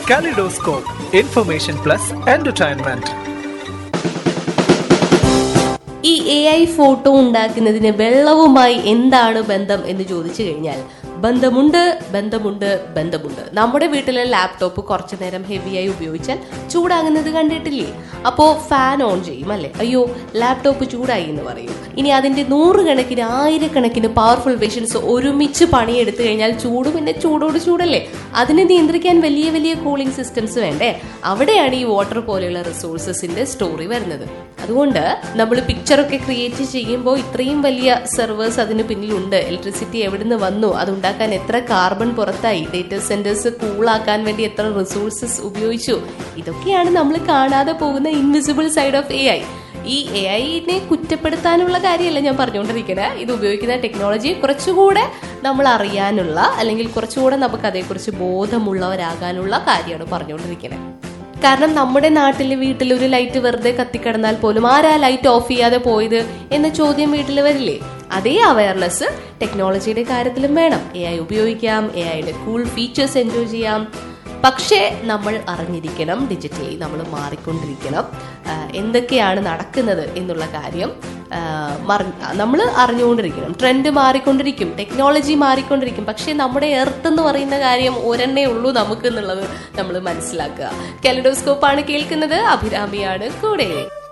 Kaleidoscope, information plus entertainment. ഈ A I photo ഉണ്ടാക്കുന്നതിന് വെള്ളവുമായി എന്താണ് ബന്ധം എന്ന് ചോദിച്ചു കഴിഞ്ഞാൽ ബന്ധമുണ്ട് ബന്ധമുണ്ട് ബന്ധമുണ്ട് നമ്മുടെ വീട്ടിലെ ലാപ്ടോപ്പ് കുറച്ചു നേരം ഹെവിയായി ഉപയോഗിച്ചാൽ ചൂടാകുന്നത് കണ്ടിട്ടില്ലേ അപ്പോ ഫാൻ ഓൺ ചെയ്യും അല്ലേ അയ്യോ ലാപ്ടോപ്പ് ചൂടായി എന്ന് പറയും ഇനി അതിന്റെ നൂറുകണക്കിന് ആയിരക്കണക്കിന് പവർഫുൾ മെഷീൻസ് ഒരുമിച്ച് പണിയെടുത്തു കഴിഞ്ഞാൽ ചൂട് പിന്നെ ചൂടോട് ചൂടല്ലേ അതിനെ നിയന്ത്രിക്കാൻ വലിയ വലിയ കൂളിംഗ് സിസ്റ്റംസ് വേണ്ടേ അവിടെയാണ് ഈ വാട്ടർ പോലെയുള്ള റിസോഴ്സസിന്റെ സ്റ്റോറി വരുന്നത് അതുകൊണ്ട് നമ്മൾ പിക്ചറൊക്കെ ക്രിയേറ്റ് ചെയ്യുമ്പോൾ ഇത്രയും വലിയ സെർവേഴ്സ് അതിന് പിന്നിലുണ്ട് ഇലക്ട്രിസിറ്റി എവിടുന്ന് വന്നു അതുണ്ടാക്കാൻ എത്ര കാർബൺ പുറത്തായി ഡേറ്റാ സെന്റേഴ്സ് കൂളാക്കാൻ വേണ്ടി എത്ര റിസോഴ്സസ് ഉപയോഗിച്ചു ഇതൊക്കെയാണ് നമ്മൾ കാണാതെ പോകുന്ന invisible side of A I ഈ എ ഐനെ കുറ്റപ്പെടുത്താനുള്ള കാര്യമല്ല ഞാൻ പറഞ്ഞുകൊണ്ടിരിക്കുന്നത് ഇത് ഉപയോഗിക്കുന്ന ടെക്നോളജി കുറച്ചുകൂടെ നമ്മൾ അറിയാനുള്ള അല്ലെങ്കിൽ കുറച്ചുകൂടെ നമുക്ക് അതേക്കുറിച്ച് ബോധമുള്ളവരാകാനുള്ള കാര്യമാണ് പറഞ്ഞുകൊണ്ടിരിക്കുന്നത് കാരണം നമ്മുടെ നാട്ടിലെ വീട്ടിൽ ഒരു ലൈറ്റ് വെറുതെ കത്തിക്കിടന്നാൽ പോലും ആരാ ലൈറ്റ് ഓഫ് ചെയ്യാതെ പോയത് എന്ന ചോദ്യം വീട്ടിൽ വരില്ലേ അതേ അവയർനെസ് ടെക്നോളജിയുടെ കാര്യത്തിലും വേണം എ ഐ ഉപയോഗിക്കാം എ ഐയുടെ കൂൾ ഫീച്ചേഴ്സ് എൻജോയ് ചെയ്യാം പക്ഷേ നമ്മൾ അറിഞ്ഞിരിക്കണം ഡിജിറ്റലി നമ്മൾ മാറിക്കൊണ്ടിരിക്കണം ആ, എന്തൊക്കെയാണ് നടക്കുന്നത് എന്നുള്ള കാര്യം നമ്മൾ അറിഞ്ഞുകൊണ്ടിരിക്കണം ട്രെൻഡ് മാറിക്കൊണ്ടിരിക്കും ടെക്നോളജി മാറിക്കൊണ്ടിരിക്കും പക്ഷേ നമ്മുടെ എർത്ത് എന്ന് പറയുന്ന കാര്യം ഒരെണ്ണേ ഉള്ളൂ നമുക്ക് എന്നുള്ളത് നമ്മൾ മനസ്സിലാക്കുക കെലഡോസ്കോപ്പാണ് കേൾക്കുന്നത് അഭിരാമിയാണ് കൂടെ